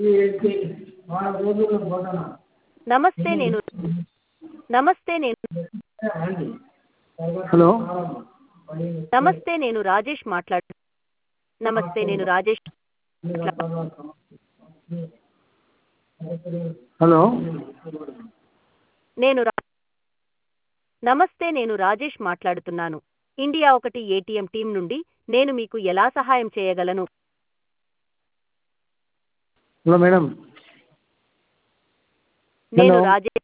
నమస్తే నేను నమస్తే నేను హలో నమస్తే నేను రాజేష్ మాట్లాడు నమస్తే నేను రాజేష్ హలో నేను రా- నమస్తే నేను రాజేష్ మాట్లాడుతున్నాను ఇండియా ఒకటి ఏటీఎం టీం నుండి నేను మీకు ఎలా సహాయం చేయగలను హలో మేడం నేను Hello. రాజేష్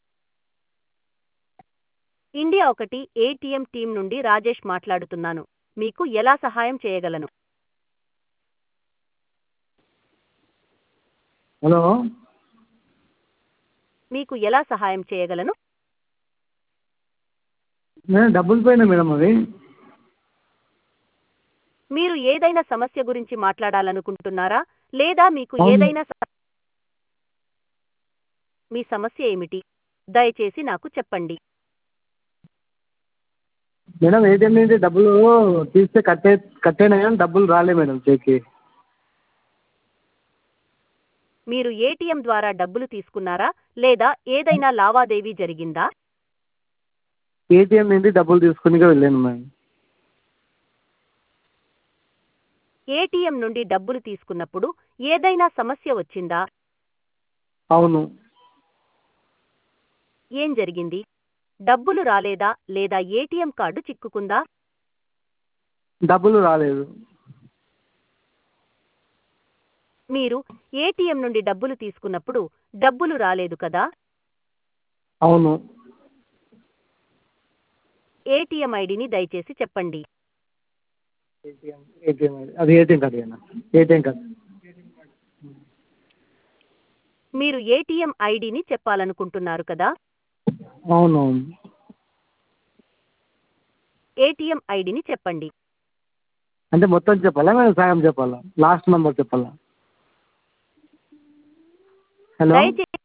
ఇండియా ఒకటి ఏటీఎం టీం నుండి రాజేష్ మాట్లాడుతున్నాను మీకు ఎలా సహాయం చేయగలను హలో మీకు ఎలా సహాయం చేయగలను మేడం డబ్బులు పోయినా మేడం అవి మీరు ఏదైనా సమస్య గురించి మాట్లాడాలనుకుంటున్నారా లేదా మీకు అవును. ఏదైనా స- మీ సమస్య ఏమిటి దయచేసి నాకు చెప్పండి మేడం ఏటీఎం నుంచి డబ్బులు తీస్తే కట్ అయి కట్ అయినాయి కానీ డబ్బులు రాలే మేడం చేతికి మీరు ఏటీఎం ద్వారా డబ్బులు తీసుకున్నారా లేదా ఏదైనా లావాదేవీ జరిగిందా ఏటీఎం నుండి డబ్బులు తీసుకుని వెళ్ళాను మేడం ఏటీఎం నుండి డబ్బులు తీసుకున్నప్పుడు ఏదైనా సమస్య వచ్చిందా అవును ఏం జరిగింది డబ్బులు రాలేదా లేదా ఏటీఎం కార్డు చిక్కుకుందా డబ్బులు రాలేదు మీరు ఏటీఎం నుండి డబ్బులు తీసుకున్నప్పుడు డబ్బులు రాలేదు కదా అవును ఏటీఎం ఐడిని దయచేసి చెప్పండి ఏటీఎం ఏటీఎం అది ఏటీఎం కార్డు ఏనా ఏటీఎం కార్డు మీరు ఏటీఎం ఐడిని చెప్పాలనుకుంటున్నారు కదా అవును అవును ఏటీఎం ఐడిని చెప్పండి అంటే మొత్తం చెప్పాలా మేము సగం చెప్పాలా లాస్ట్ నెంబర్ చెప్పాలా హలో దయచేసి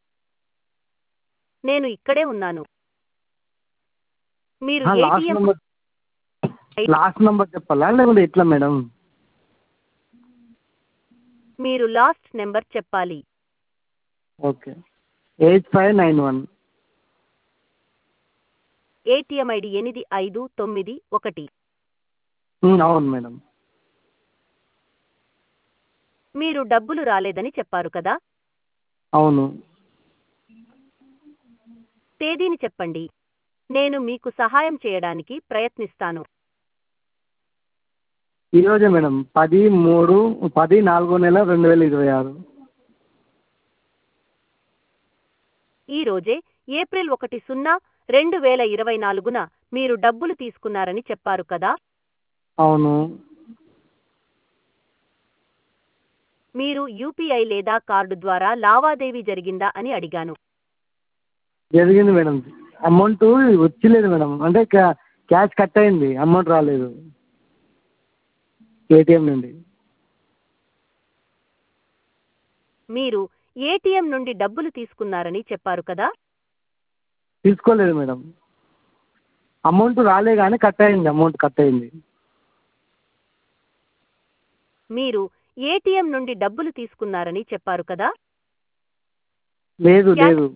నేను ఇక్కడే ఉన్నాను మీరు last ATM number last number చెప్పాలా లేకుంటే ఎట్లా మేడం మీరు లాస్ట్ నెంబర్ చెప్పాలి okay eight five nine one ATM ID ఎనిమిది ఐదు తొమ్మిది ఒకటి అవును మేడం మీరు డబ్బులు రాలేదని చెప్పారు కదా అవును తేదీని చెప్పండి నేను మీకు సహాయం చేయడానికి ప్రయత్నిస్తాను ఈరోజే మేడం పది మూడు పది నాలుగో నెల రెండు వేల ఇరవై ఆరు ఈ రోజే ఏప్రిల్ ఒకటి సున్నా రెండు వేల ఇరవై నాలుగున మీరు డబ్బులు తీసుకున్నారని చెప్పారు కదా అవును మీరు యూపీఐ లేదా కార్డు ద్వారా లావాదేవీ జరిగిందా అని అడిగాను జరిగింది మేడం అమౌంట్ వచ్చిలేదు మేడం అంటే క్యా క్యాష్ కట్ అయింది అమౌంట్ రాలేదు ఏటీఎం నుండి మీరు ఏటీఎం నుండి డబ్బులు తీసుకున్నారని చెప్పారు కదా తీసుకోలేదు మేడం అమౌంట్ రాలే కానీ కట్ అయింది అమౌంట్ కట్ అయింది మీరు ఏటీఎం నుండి డబ్బులు తీసుకున్నారని చెప్పారు కదా లేదు క్యా- లేదు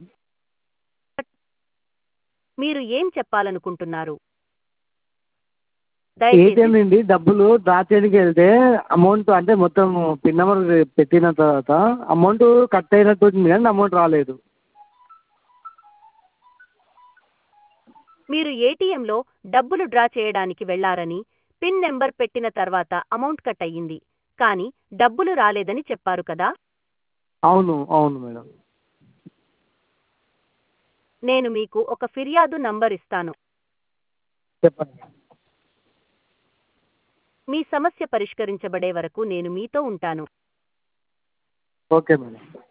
మీరు ఏం చెప్పాలనుకుంటున్నారు ఏటీఎం దయచేసి నుండి డబ్బులు డ్రా చేయడానికి వెళ్తే అమౌంట్ అంటే మొత్తం పిన్ నెంబర్ పెట్టిన తర్వాత అమౌంట్ కట్ అయినట్టు వచ్చింది కానీ అమౌంట్ రాలేదు మీరు ఏటీఎంలో డబ్బులు డ్రా చేయడానికి వెళ్లారని పిన్ నెంబర్ పెట్టిన తర్వాత అమౌంట్ కట్ అయ్యింది కానీ డబ్బులు రాలేదని చెప్పారు కదా అవును అవును మేడం నేను మీకు ఒక ఫిర్యాదు నంబర్ ఇస్తాను చెప్పండి మీ సమస్య పరిష్కరించబడే వరకు నేను మీతో ఉంటాను ఓకే మేడం